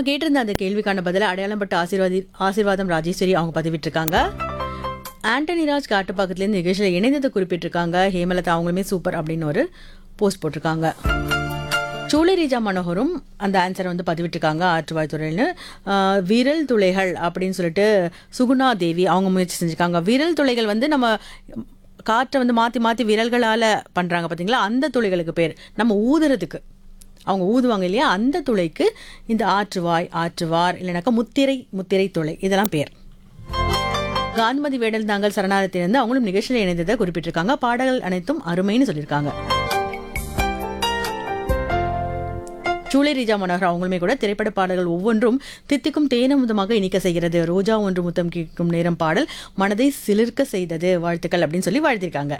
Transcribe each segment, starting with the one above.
நம்ம கேட்டிருந்த அந்த கேள்விக்கான பதில அடையாளம் பட்ட ஆசீர்வாதி ஆசீர்வாதம் ராஜேஸ்வரி அவங்க பதிவிட்டிருக்காங்க ஆண்டனி ராஜ் காட்டுப்பாக்கத்துலேருந்து நிகழ்ச்சியில் இணைந்ததை குறிப்பிட்டிருக்காங்க ஹேமலதா அவங்களுமே சூப்பர் அப்படின்னு ஒரு போஸ்ட் போட்டிருக்காங்க சூளை ரீஜா மனோகரும் அந்த ஆன்சரை வந்து பதிவிட்டிருக்காங்க ஆற்றுவாய் துறைன்னு ஆஹ், விரல் துளைகள் அப்படின்னு சொல்லிட்டு சுகுணா தேவி அவங்க முயற்சி செஞ்சுருக்காங்க விரல் துளைகள் வந்து நம்ம காற்றை வந்து மாற்றி மாற்றி விரல்களால் பண்ணுறாங்க பார்த்தீங்களா அந்த துளைகளுக்கு பேர் நம்ம ஊதுறதுக்கு அவங்க ஊதுவாங்க இல்லையா அந்த துளைக்கு இந்த ஆற்றுவாய் ஆற்றுவார் இல்லைனாக்கா முத்திரை முத்திரை துளை இதெல்லாம் பேர் காந்திமதி வேடல் தாங்கள் சரணாலயத்திலிருந்து அவங்களும் நிகழ்ச்சியில் இணைந்ததை குறிப்பிட்டிருக்காங்க பாடல்கள் அனைத்தும் அருமைன்னு சொல்லியிருக்காங்க சூளை ரீஜா மனோகர் அவங்களுமே கூட திரைப்பட பாடல்கள் ஒவ்வொன்றும் தித்திக்கும் தேனமுதமாக இனிக்க செய்கிறது ரோஜா ஒன்று முத்தம் கேட்கும் நேரம் பாடல் மனதை சிலிர்க்க செய்தது வாழ்த்துக்கள் அப்படின்னு சொல்லி வாழ்த்திருக்காங்க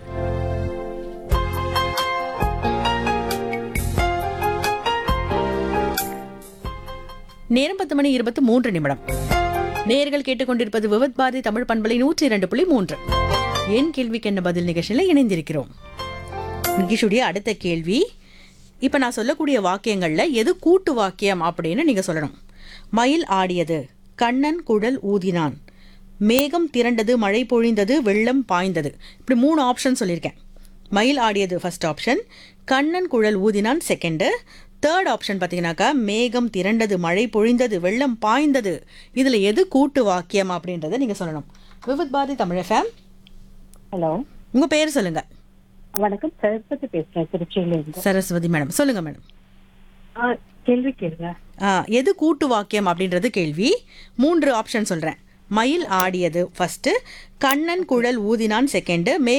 நேரம் பத்து மணி இருபத்தி மூன்று நிமிடம் நேர்கள் கேட்டுக்கொண்டிருப்பது விவத் பாரதி தமிழ் பண்பலை நூற்றி இரண்டு புள்ளி மூன்று என் கேள்விக்கு என்ன பதில் நிகழ்ச்சியில் இணைந்திருக்கிறோம் நிகிஷுடைய அடுத்த கேள்வி இப்போ நான் சொல்லக்கூடிய வாக்கியங்களில் எது கூட்டு வாக்கியம் அப்படின்னு நீங்கள் சொல்லணும் மயில் ஆடியது கண்ணன் குழல் ஊதினான் மேகம் திரண்டது மழை பொழிந்தது வெள்ளம் பாய்ந்தது இப்படி மூணு ஆப்ஷன் சொல்லியிருக்கேன் மயில் ஆடியது ஃபர்ஸ்ட் ஆப்ஷன் கண்ணன் குழல் ஊதினான் செகண்டு தேர்ட் ஆப்ஷன் பார்த்தீங்கன்னாக்கா மேகம் திரண்டது மழை பொழிந்தது வெள்ளம் பாய்ந்தது இதில் எது கூட்டு வாக்கியம் அப்படின்றத நீங்கள் சொல்லணும் விவித் பாரதி தமிழ் ஃபேம் ஹலோ உங்கள் பேர் சொல்லுங்கள் வணக்கம் சரஸ்வதி பேசுறேன் திருச்சியில இருந்து சரஸ்வதி மேடம் சொல்லுங்கள் மேடம் ஆ, கேள்வி கேளுங்க ஆ, எது கூட்டு வாக்கியம் அப்படின்றது கேள்வி மூன்று ஆப்ஷன் சொல்றேன் மயில் ஆடியது ஃபர்ஸ்ட் கண்ணன் குழல் ஊதினான் செகண்ட் மே